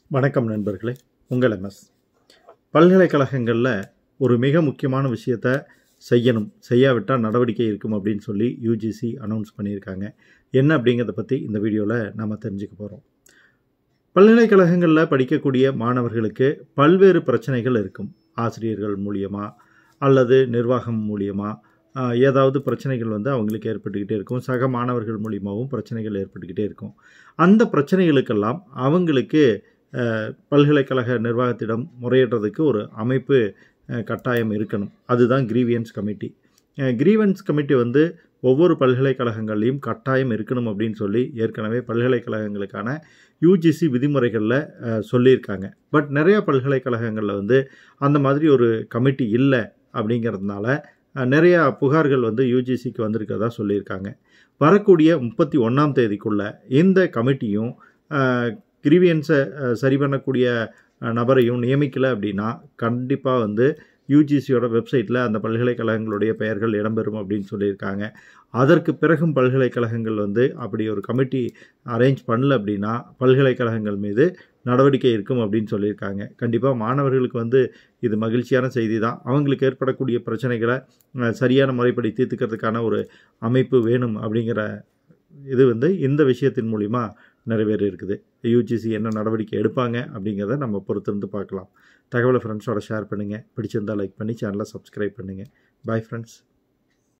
வணக்கம் நண்பர்களே உங்கள் எம்எஸ் பல்கலைக்கழகங்களில் ஒரு மிக முக்கியமான விஷயத்த செய்யணும் செய்யாவிட்டால் நடவடிக்கை இருக்கும் அப்படின்னு சொல்லி யூஜிசி அனௌன்ஸ் பண்ணியிருக்காங்க என்ன அப்படிங்கிறத பற்றி இந்த வீடியோவில் நாம் தெரிஞ்சுக்க போகிறோம் பல்கலைக்கழகங்களில் படிக்கக்கூடிய மாணவர்களுக்கு பல்வேறு பிரச்சனைகள் இருக்கும் ஆசிரியர்கள் மூலியமாக அல்லது நிர்வாகம் மூலியமாக ஆஹ், ஏதாவது பிரச்சனைகள் வந்து அவங்களுக்கு ஏற்பட்டுக்கிட்டே இருக்கும் சக மாணவர்கள் மூலியமாகவும் பிரச்சனைகள் ஏற்பட்டுக்கிட்டே இருக்கும் அந்த பிரச்சனைகளுக்கெல்லாம் அவங்களுக்கு அஹ், பல்கலைக்கழக நிர்வாகத்திடம் முறையிடுறதுக்கு ஒரு அமைப்பு அஹ், கட்டாயம் இருக்கணும் அதுதான் கிரீவியன்ஸ் கமிட்டி கிரீவன்ஸ் கமிட்டி வந்து ஒவ்வொரு பல்கலைக்கழகங்கள்லையும் கட்டாயம் இருக்கணும் அப்படின்னு சொல்லி ஏற்கனவே பல்கலைக்கழகங்களுக்கான யூஜிசி விதிமுறைகளில் அஹ், சொல்லியிருக்காங்க பட் நிறைய பல்கலைக்கழகங்களில் வந்து அந்த மாதிரி ஒரு கமிட்டி இல்லை அப்படிங்கிறதுனால அஹ், நிறைய புகார்கள் வந்து யூஜிசிக்கு வந்திருக்கிறதா சொல்லியிருக்காங்க வரக்கூடிய முப்பத்தி ஒன்றாம் தேதிக்குள்ள இந்த கமிட்டியும் கிரிவியன்ஸை சரி பண்ணக்கூடிய அஹ், நபரையும் நியமிக்கலை அப்படின்னா கண்டிப்பாக வந்து யூஜிசியோட வெப்சைட்டில் அந்த பல்கலைக்கழகங்களுடைய பெயர்கள் இடம்பெறும் அப்படின்னு சொல்லியிருக்காங்க அதற்கு பிறகும் பல்கலைக்கழகங்கள் வந்து அப்படி ஒரு கமிட்டி அரேஞ்ச் பண்ணல அப்படின்னா பல்கலைக்கழகங்கள் மீது நடவடிக்கை இருக்கும் அப்படின்னு சொல்லியிருக்காங்க கண்டிப்பாக மாணவர்களுக்கு வந்து இது மகிழ்ச்சியான செய்தி தான் அவங்களுக்கு ஏற்படக்கூடிய பிரச்சனைகளை அஹ், சரியான முறைப்படி தீர்த்துக்கிறதுக்கான ஒரு அமைப்பு வேணும் அப்படிங்கிற இது வந்து இந்த விஷயத்தின் மூலிமா நிறைவேறி இருக்குது யூஜிசி என்ன நடவடிக்கை எடுப்பாங்க அப்படிங்கிறத நம்ம பொறுத்திருந்து பார்க்கலாம் தகவலை ஃப்ரெண்ட்ஸோட ஷேர் பண்ணுங்கள் பிடிச்சிருந்தா லைக் பண்ணி சேனலை சப்ஸ்கிரைப் பண்ணுங்கள் பாய் ஃப்ரெண்ட்ஸ்